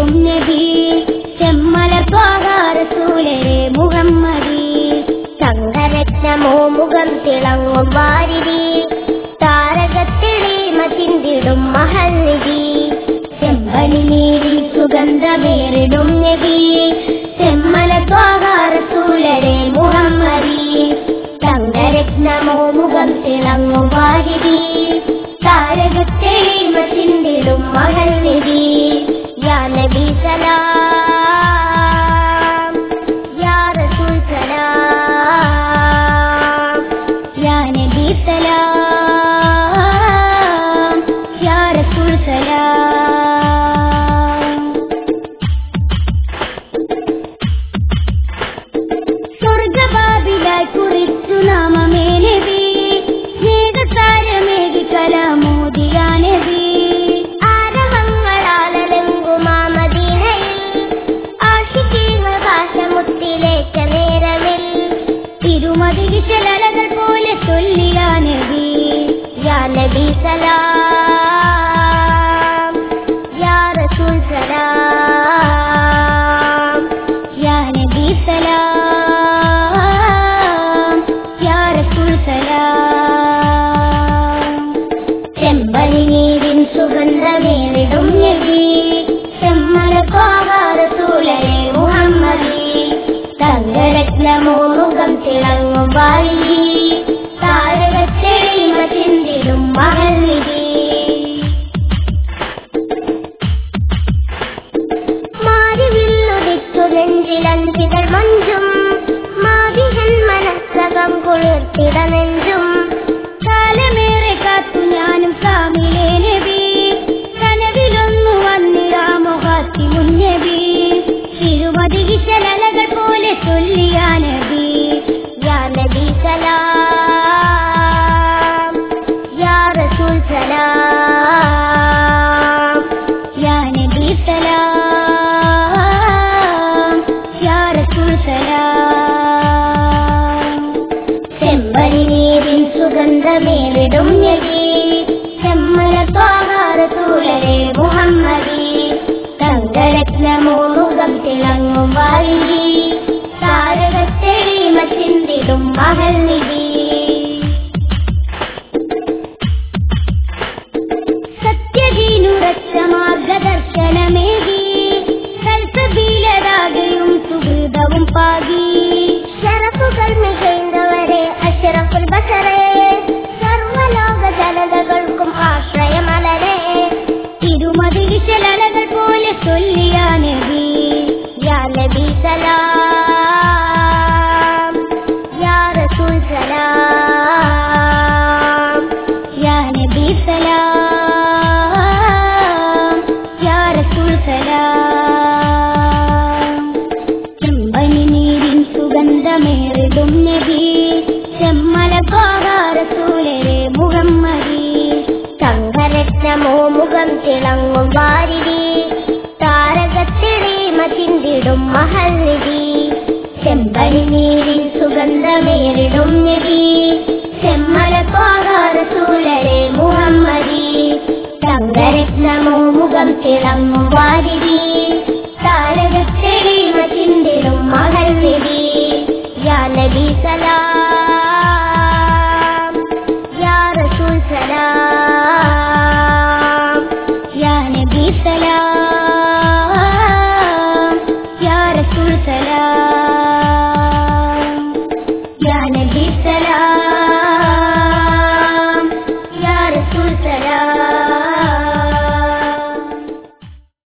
മേലിടും നബി ചെമ്മലപ്പാകാരസൂലരെ മുഹമ്മദി സംഘരത്നമോ മുഖം തിളങ്ങും വാരിരി താരകത്തെളിമ ചിന്തിടും മഹൽനിധി ചെമ്പനി നീരിൽ സുഗന്ധമേറിടും നബി ചെമ്മലപ്പാകാരസൂലരെ മുഹമ്മദി തങ്കരത്നമോ മുഖം തിളങ്ങും വാരിതി താരകത്തെളിമ ചിന്തിടും മകൾ നിധി യാ നബി സലാം യാ റസൂൽ സലാം യാ നബി സലാം യാ റസൂൽ സലാം സ്വർഗബാബിലായി കുറിച്ചു നാമമേ നബി മേഘതാരമേകി കലാമോദിയാ നബി ആരവങ്ങളാലങ്കുമാമദീനയിൽ ആശിക്കീങ്ങൾ ഭാഷമുത്തിലേറ്റ നേരമിൽ തിരുമതി വിശലകൾ പോലെ ചൊല്ലിയാ നബി യാ നബി സലാം യാ റസൂൽ സലാം യാ നബി സലാം യാ റസൂൽ സലാം ചെമ്പനി നീരിൻ സുഗന്ധമേറിടും നബി ചെമ്മലപ്പാകാരസൂലരെ മുഹമ്മദി തങ്കരത്നമോ മുഖം തിളങ്ങും വാരി താരകത്തെളിമ ചിന്തിടും മകൾ നിധി മാരിവില്ലുദിച്ചു നെഞ്ചിലഞ്ചികൾ മഞ്ചും മാതിഹൻ മനസ്സകം കുളിർത്തിട നെഞ്ചും കാലമേറെ കാത്തു ഞാനും കാമിലേ നബി കനവിലൊന്നു വന്നിരാ മുഖത്തി മുന്നബി തിരുമതി വിശലകൾ പോലെ ചൊല്ലിയാ നബി യാ നബി സലാം യാ റസൂൽ സലാം യാ നബി സലാം യാ റസൂൽ സലാം ചെമ്പനി നീരിൻ സുഗന്ധമേറിടും നബി ചെമ്മലപ്പാകാരസൂലരെ മുഹമ്മദി തങ്കരത്നമോ മുഖം തിളങ്ങും വാരി താരകത്തെളിമ ചിന്തിടും മകൾ നിധി സത്യദീനുറച്ച മാർഗദർശനമേകി കൽസബീലരാകയും സുഹൃതവും പാകി ശരഫുകൾ മികൈന്തവരെ അഷറഫുൽ ബസറെ സർവലോക ജനതകൾക്കും ആശ്രയമലരെ തിരുമതി വിശലകൾ പോലെ ചൊല്ലിയാ നബി യാ നബി സലാം യാ റസൂൽ സലാം യാ നബി സലാം യാ റസൂൽ സലാം ചെമ്പനി നീരിൻ സുഗന്ധമേറിടും നബി ചെമ്മലപ്പാകാരസൂലരെ മുഹമ്മദി സംഘരത്നമോ മുഖം തിളങ്ങും വാരിരി താരകത്തിളീമ ചിന്തിടും മഹൽനിധി ചെമ്പനി നീരിൻ സുഗന്ധമേറിടും നബി ചെമ്മലപ്പാകാരസൂലരെ മുഹമ്മദി തങ്കരത്നമോ മുഖം തിളങ്ങും വാരിതി താരകത്തെളിമ ചിന്തിടും മകൾ നബി യാ നബി സലാം യാ റസൂൽ സലാം